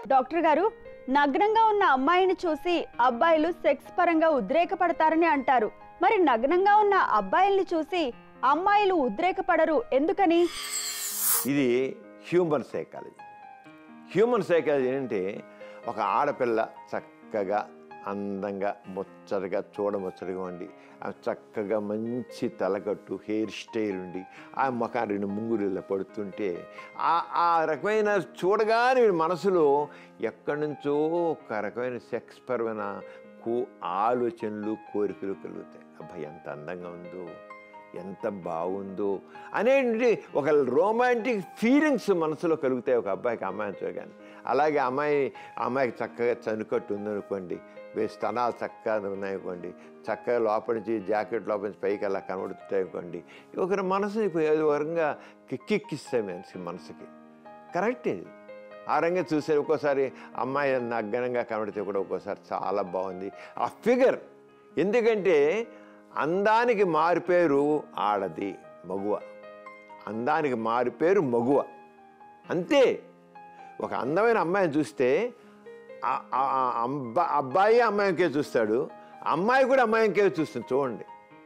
doctor గారు నగ్నంగా ఉన్న అమ్మాయిని చూసి అబ్బాయిలు సెక్స్ పరంగా ఉద్రేకపడతారని అంటారు మరి నగ్నంగా ఉన్న అబ్బాయిల్ని చూసి అమ్మాయిలు ఉద్రేకపడరు ఎందుకని ఇది హ్యూమన్ సైకాలజీ హ్యూమన్ సైకాలజీ ఏంటంటే ఒక ఆడపిల్ల చక్కగా అందంగా ముచ్చటగా చూడముచ్చటగా ఉండి ఆ చక్కగా మంచి తలకట్టు హెయిర్ స్టైల్ ఉండి ఆ ముఖం రెండు ముంగురిలో పడుతుంటే ఆ ఆ రకమైన చూడగానే వీడి మనసులో ఎక్కడి నుంచో ఒక రకమైన సెక్స్ పరమైన కో ఆలోచనలు కోరికలు కలుగుతాయి అబ్బాయి ఎంత అందంగా ఉందో ఎంత బాగుందో అనేటువంటి ఒక రొమాంటిక్ ఫీలింగ్స్ మనసులో కలుగుతాయి ఒక అబ్బాయికి అమ్మాయిని చూడగానే అలాగే అమ్మాయి అమ్మాయికి చక్కగా చనుకట్టు ఉందనుకోండి వేసి స్తనాలు చక్కగా ఉన్నాయనుకోండి చక్కగా లోపల నుంచి జాకెట్ లోపల నుంచి పైకి అలా కనబడుతుంటాయి అనుకోండి ఒకరి మనసుని ఏదో వరంగా కిక్కిస్తాయి మనిషి మనసుకి కరెక్ట్ ఇది ఆ రంగా చూసే ఒక్కోసారి అమ్మాయి నగ్గనంగా కనబడితే కూడా ఒక్కోసారి చాలా బాగుంది ఆ ఫిగర్ ఎందుకంటే అందానికి మారుపేరు ఆడది మగువ అందానికి మారుపేరు మగువ అంతే ఒక అందమైన అమ్మాయిని చూస్తే ఆ- ఆ- ఆ అబ్బా అబ్బాయి అమ్మాయికే చూస్తాడు అమ్మాయి కూడా అమ్మాయికే చూస్తుంది చూడండి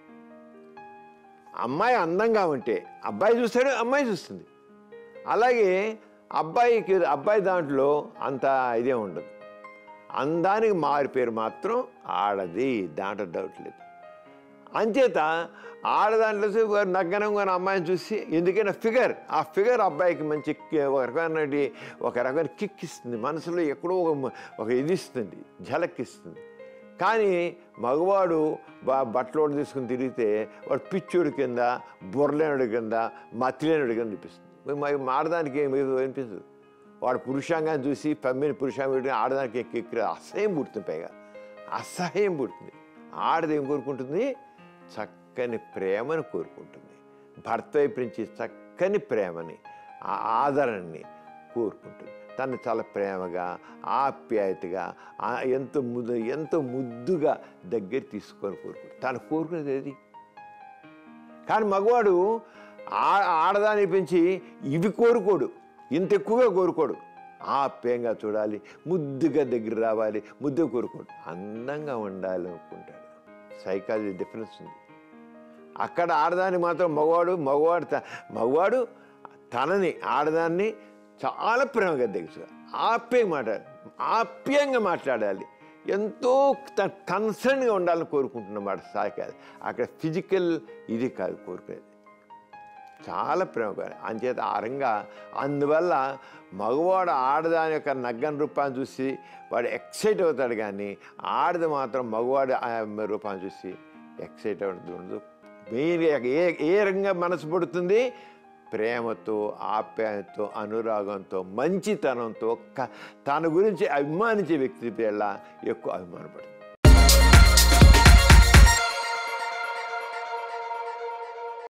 అమ్మాయి అందంగా ఉంటే అబ్బాయి చూస్తాడు అమ్మాయి చూస్తుంది అలాగే అబ్బాయికి అబ్బాయి దాంట్లో అంత ఇదే ఉండదు అందానికి మారి పేరు మాత్రం ఆడది దాంట్లో డౌట్ లేదు అంచేత ఆడదాంట్లో చూసి వారు నగ్గనంగా ఉన్న అమ్మాయిని చూసి ఎందుకైనా ఫిగర్ ఆ ఫిగర్ అబ్బాయికి మంచి కి- ఒక రకమైన ఒక రకమైన కిక్ ఇస్తుంది మనసులో ఎక్కడో ఒక మ- ఒక ఇది ఇస్తుంది ఝలక్ ఇస్తుంది కానీ మగవాడు బా బట్టలోడు తీసుకుని తిరిగితే వాడు పిచ్చోడి కింద బుర్రలేనుడి కింద మతిలేనుడి కింద అనిపిస్తుంది మరి ఆడదానికి ఏమి అనిపిస్తుంది వాడు పురుషాంగాన్ని చూసి పమ్మిన పురుషాంగం పెట్టుకుని ఆడదానికి ఎక్కి అసహ్యం పుడుతుంది పైగా అసహ్యం పుడుతుంది ఆడది ఏం కోరుకుంటుంది చక్కని ప్రేమను కోరుకుంటుంది భర్త వైపు నుంచి చక్కని ప్రేమని ఆ ఆదరణని కోరుకుంటుంది తను చాలా ప్రేమగా ఆప్యాయతగా ఆ ఎంతో ముద్దు ఎంతో ముద్దుగా దగ్గర తీసుకొని కోరుకుంటుంది తను కోరుకునేది ఏది కానీ మగవాడు ఆ ఆడదాన్ని పెంచి ఇవి కోరుకోడు ఇంత ఎక్కువగా కోరుకోడు ఆప్యాయంగా చూడాలి ముద్దుగా దగ్గర రావాలి ముద్దుగా కోరుకోడు అందంగా ఉండాలి అనుకుంటాడు సైకాలజీ డిఫరెన్స్ ఉంది అక్కడ ఆడదాన్ని మాత్రం మగవాడు మగవాడు త- మగవాడు తనని ఆడదాన్ని చాలా ప్రేమగా దగ్గర ఆప్యాయంగా మాట్లాడాలి ఆప్యాయంగా మాట్లాడాలి ఎంతో కన్సర్న్గా ఉండాలని కోరుకుంటున్నమాట సైకాలజీ అక్కడ ఫిజికల్ ఇది కాదు కోరుకునేది చాలా ప్రేమ అంచేత ఆ రంగా అందువల్ల మగవాడు ఆడదాని యొక్క నగ్గన రూపాన్ని చూసి వాడు ఎక్సైట్ అవుతాడు కానీ ఆడది మాత్రం మగవాడు ఆ రూపాన్ని చూసి ఎక్సైట్ అవుతుంది ఉండదు మెయిన్ ఏ ఏ రంగా మనసు పడుతుంది ప్రేమతో ఆప్యాయతతో అనురాగంతో మంచితనంతో క- తన గురించి అభిమానించే వ్యక్తి పేళ్ళ ఎక్కువ అభిమానపడుతుంది